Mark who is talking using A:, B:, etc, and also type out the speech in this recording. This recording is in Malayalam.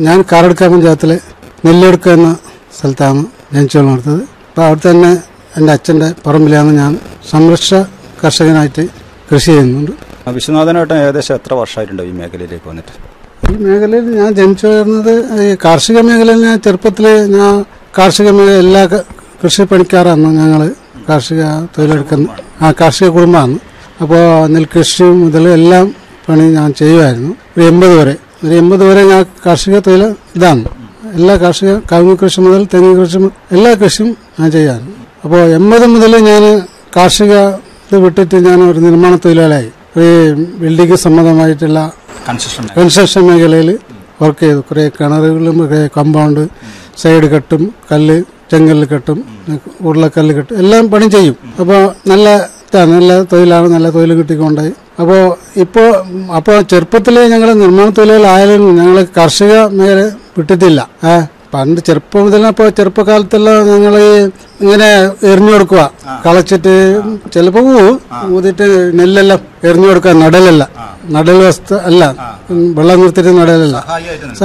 A: ഞാൻ കാറടുക്ക പഞ്ചായത്തിലെ നെല്ലെടുക്ക എന്ന സ്ഥലത്താണ് ജനിച്ചു വളർന്നത് അപ്പോൾ അവിടെ തന്നെ എൻ്റെ അച്ഛൻ്റെ പറമ്പിലാണ് ഞാൻ സംരക്ഷ കർഷകനായിട്ട് കൃഷി ചെയ്യുന്നുണ്ട്
B: വിശ്വനാഥനായിട്ട് ഏകദേശം എത്ര വർഷമായിട്ടുണ്ടോ ഈ മേഖലയിലേക്ക് വന്നിട്ട്
A: ഈ മേഖലയിൽ ഞാൻ ജനിച്ചു വളർന്നത് ഈ കാർഷിക മേഖലയിൽ ഞാൻ ചെറുപ്പത്തിൽ ഞാൻ കാർഷിക മേഖല എല്ലാ ക- കൃഷി പണിക്കാരാണ് ഞങ്ങൾ കാർഷിക തൊഴിലെടുക്കുന്ന ആ കാർഷിക കുടുംബമാണ് അപ്പോൾ നെൽകൃഷി മുതൽ എല്ലാം പണി ഞാൻ ചെയ്യുമായിരുന്നു ഒരു എൺപത് വരെ ഒരു എൺപത് വരെ ഞാൻ കാർഷിക തൊഴിൽ ഇതാണ് എല്ലാ കാർഷിക കവുങ്ങ് കൃഷി മുതൽ തെങ്ങ് കൃഷി മുതൽ എല്ലാ കൃഷിയും ഞാൻ ചെയ്യാറുണ്ട് അപ്പോൾ എൺപത് മുതൽ ഞാൻ കാർഷിക ഇത് വിട്ടിട്ട് ഞാൻ ഒരു നിർമ്മാണ തൊഴിലാളിയായി ഒരു ബിൽഡിംഗ് സംബന്ധമായിട്ടുള്ള
B: കൺസ്ട്രക്ഷൻ
A: കൺസ്ട്രക്ഷൻ മേഖലയിൽ വർക്ക് ചെയ്തു കുറേ കിണറുകളും കുറേ കമ്പൗണ്ട് സൈഡ് കെട്ടും കല്ല് ചെങ്കല്ല് കെട്ടും ഉരുളക്കല്ല് കെട്ടും എല്ലാം പണി ചെയ്യും അപ്പോൾ നല്ല ഇതാണ് നല്ല തൊഴിലാണ് നല്ല തൊഴിൽ കിട്ടിക്കൊണ്ടായി അപ്പോൾ ഇപ്പോൾ അപ്പോൾ ചെറുപ്പത്തിൽ ഞങ്ങൾ നിർമ്മാണ തൊഴിലായാലും ഞങ്ങൾ കാർഷിക മേഖല വിട്ടിട്ടില്ല ഏ പണ്ട് ചെറുപ്പം മുതൽ അപ്പോൾ ചെറുപ്പകാലത്തെല്ലാം ഞങ്ങൾ ഇങ്ങനെ എറിഞ്ഞു കൊടുക്കുക കളച്ചിട്ട് ചിലപ്പോൾ ഊ ഊതിട്ട് നെല്ലെല്ലാം എറിഞ്ഞു കൊടുക്കുക നടലല്ല നടൽ വസ്തു അല്ല വെള്ളം നിർത്തിയിട്ട് നടലല്ല